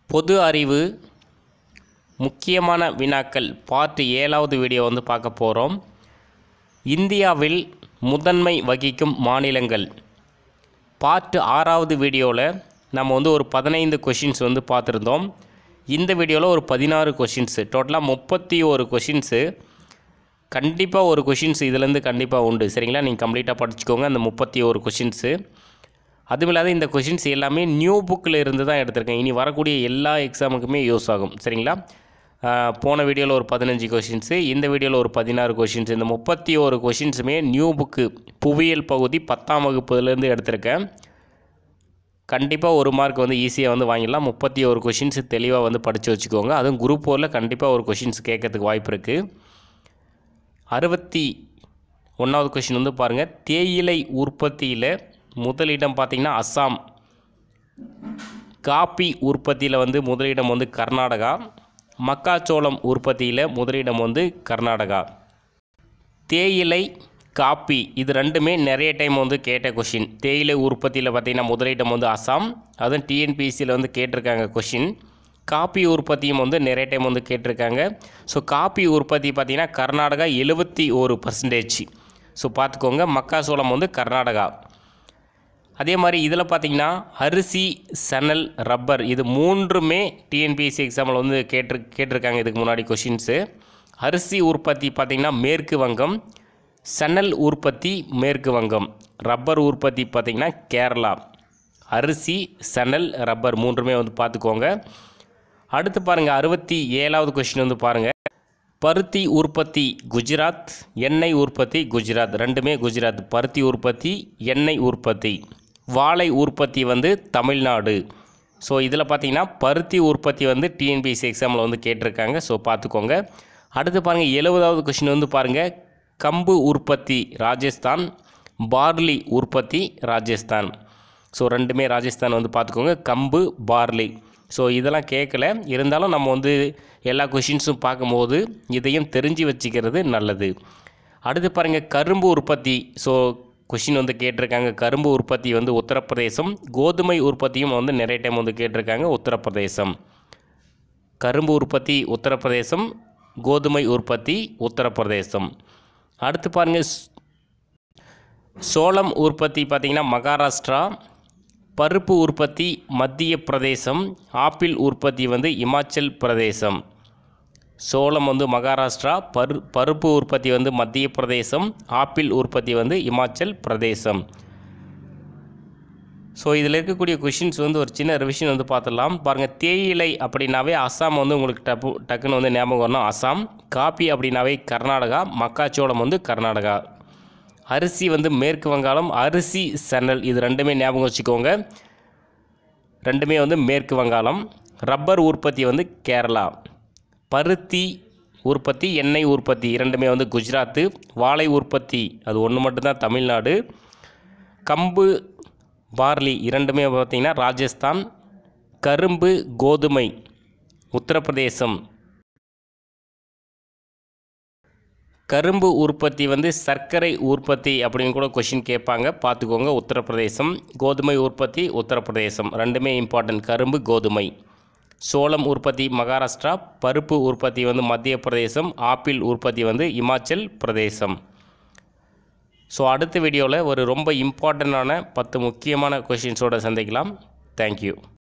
பொது அறிவு முக்கியமான வினாக்கள் பார்ட் ஏழாவது வீடியோ வந்து பார்க்க போகிறோம் இந்தியாவில் முதன்மை வகிக்கும் மாநிலங்கள் பார்ட் ஆறாவது வீடியோவில் நம்ம வந்து ஒரு பதினைந்து கொஷின்ஸ் வந்து பார்த்துருந்தோம் இந்த வீடியோவில் ஒரு பதினாறு கொஷின்ஸு டோட்டலாக முப்பத்தி ஒரு கொஷின்ஸு கண்டிப்பாக ஒரு கொஷின்ஸ் இதுலேருந்து கண்டிப்பாக உண்டு சரிங்களா நீங்கள் கம்ப்ளீட்டாக படிச்சுக்கோங்க அந்த முப்பத்தி ஒரு கொஷின்ஸு அதுவும் இல்லாத இந்த கொஷின்ஸ் எல்லாமே நியூ புக்கில் இருந்து தான் எடுத்திருக்கேன் இனி வரக்கூடிய எல்லா எக்ஸாமுக்குமே யூஸ் ஆகும் சரிங்களா ஆஹ் போன வீடியோவில் ஒரு பதினஞ்சு கொஷின்ஸு இந்த வீடியோவில் ஒரு பதினாறு கொஷின்ஸ் இந்த முப்பத்தி ஒரு கொஷின்ஸுமே நியூ புக்கு புவியியல் பகுதி பத்தாம் வகுப்புலேருந்து எடுத்திருக்கேன் கண்டிப்பாக ஒரு மார்க் வந்து ஈஸியாக வந்து வாங்கிடலாம் முப்பத்தி ஒரு கொஷின்ஸ் தெளிவாக வந்து படித்து வச்சுக்கோங்க அதுவும் குரூப் ஃபோரில் கண்டிப்பாக ஒரு கொஷின்ஸ் கேட்கறதுக்கு வாய்ப்பு இருக்குது அறுபத்தி ஒன்றாவது கொஷின் வந்து பாருங்கள் தேயிலை உற்பத்தியில் முதலிடம் பார்த்திங்கன்னா அஸ்ஸாம் காப்பி உற்பத்தியில் வந்து முதலிடம் வந்து கர்நாடகா மக்காச்சோளம் உற்பத்தியில் முதலிடம் வந்து கர்நாடகா தேயிலை காப்பி இது ரெண்டுமே நிறைய டைம் வந்து கேட்ட கொஷின் தேயிலை உற்பத்தியில் பார்த்திங்கன்னா முதலிடம் வந்து அசாம் அதுவும் டிஎன்பிஎஸ்சியில் வந்து கேட்டிருக்காங்க கொஷின் காப்பி உற்பத்தியும் வந்து நிறைய டைம் வந்து கேட்டிருக்காங்க ஸோ காப்பி உற்பத்தி பார்த்திங்கன்னா கர்நாடகா எழுபத்தி ஒரு பர்சன்டேஜ் ஸோ பார்த்துக்கோங்க மக்காசோளம் வந்து கர்நாடகா அதே மாதிரி இதில் பார்த்தீங்கன்னா அரிசி சணல் ரப்பர் இது மூன்றுமே டிஎன்பிஎஸ்சி எக்ஸாமில் வந்து கேட்டு கேட்டிருக்காங்க இதுக்கு முன்னாடி கொஷின்ஸு அரிசி உற்பத்தி பார்த்திங்கன்னா மேற்கு வங்கம் சணல் உற்பத்தி மேற்கு வங்கம் ரப்பர் உற்பத்தி பார்த்திங்கன்னா கேரளா அரிசி சணல் ரப்பர் மூன்றுமே வந்து பார்த்துக்கோங்க அடுத்து பாருங்கள் அறுபத்தி ஏழாவது கொஷின் வந்து பாருங்கள் பருத்தி உற்பத்தி குஜராத் எண்ணெய் உற்பத்தி குஜராத் ரெண்டுமே குஜராத் பருத்தி உற்பத்தி எண்ணெய் உற்பத்தி வாழை உற்பத்தி வந்து தமிழ்நாடு ஸோ இதில் பார்த்தீங்கன்னா பருத்தி உற்பத்தி வந்து டிஎன்பிஎஸ்சி எக்ஸாமில் வந்து கேட்டிருக்காங்க ஸோ பார்த்துக்கோங்க அடுத்து பாருங்கள் எழுபதாவது கொஷின் வந்து பாருங்கள் கம்பு உற்பத்தி ராஜஸ்தான் பார்லி உற்பத்தி ராஜஸ்தான் ஸோ ரெண்டுமே ராஜஸ்தான் வந்து பார்த்துக்கோங்க கம்பு பார்லி ஸோ இதெல்லாம் கேட்கல இருந்தாலும் நம்ம வந்து எல்லா கொஷின்ஸும் பார்க்கும்போது இதையும் தெரிஞ்சு வச்சுக்கிறது நல்லது அடுத்து பாருங்கள் கரும்பு உற்பத்தி ஸோ கொஷின் வந்து கேட்டிருக்காங்க கரும்பு உற்பத்தி வந்து உத்தரப்பிரதேசம் கோதுமை உற்பத்தியும் வந்து நிறைய டைம் வந்து கேட்டிருக்காங்க உத்தரப்பிரதேசம் கரும்பு உற்பத்தி உத்தரப்பிரதேசம் கோதுமை உற்பத்தி உத்தரப்பிரதேசம் அடுத்து பாருங்கள் சோளம் உற்பத்தி பார்த்திங்கன்னா மகாராஷ்டிரா பருப்பு உற்பத்தி மத்திய பிரதேசம் ஆப்பிள் உற்பத்தி வந்து இமாச்சல் பிரதேசம் சோளம் வந்து மகாராஷ்டிரா பரு பருப்பு உற்பத்தி வந்து மத்திய பிரதேசம் ஆப்பிள் உற்பத்தி வந்து இமாச்சல் பிரதேசம் ஸோ இதில் இருக்கக்கூடிய கொஷின்ஸ் வந்து ஒரு சின்ன ரிவிஷன் வந்து பார்த்துடலாம் பாருங்கள் தேயிலை அப்படின்னாவே அஸ்ஸாம் வந்து உங்களுக்கு டப்பு டக்குன்னு வந்து ஞாபகம் வரணும் அஸ்ஸாம் காப்பி அப்படின்னாவே கர்நாடகா மக்காச்சோளம் வந்து கர்நாடகா அரிசி வந்து மேற்கு வங்காளம் அரிசி சணல் இது ரெண்டுமே ஞாபகம் வச்சுக்கோங்க ரெண்டுமே வந்து மேற்கு வங்காளம் ரப்பர் உற்பத்தி வந்து கேரளா பருத்தி உற்பத்தி எண்ணெய் உற்பத்தி இரண்டுமே வந்து குஜராத்து வாழை உற்பத்தி அது ஒன்று மட்டும்தான் தமிழ்நாடு கம்பு பார்லி இரண்டுமே பார்த்திங்கன்னா ராஜஸ்தான் கரும்பு கோதுமை உத்தரப்பிரதேசம் கரும்பு உற்பத்தி வந்து சர்க்கரை உற்பத்தி அப்படின்னு கூட கொஷின் கேட்பாங்க பார்த்துக்கோங்க உத்தரப்பிரதேசம் கோதுமை உற்பத்தி உத்தரப்பிரதேசம் ரெண்டுமே இம்பார்ட்டன்ட் கரும்பு கோதுமை சோளம் உற்பத்தி மகாராஷ்டிரா பருப்பு உற்பத்தி வந்து மத்திய பிரதேசம் ஆப்பிள் உற்பத்தி வந்து இமாச்சல் பிரதேசம் ஸோ அடுத்த வீடியோவில் ஒரு ரொம்ப இம்பார்ட்டண்ட்டான பத்து முக்கியமான கொஷின்ஸோடு சந்திக்கலாம் தேங்க்யூ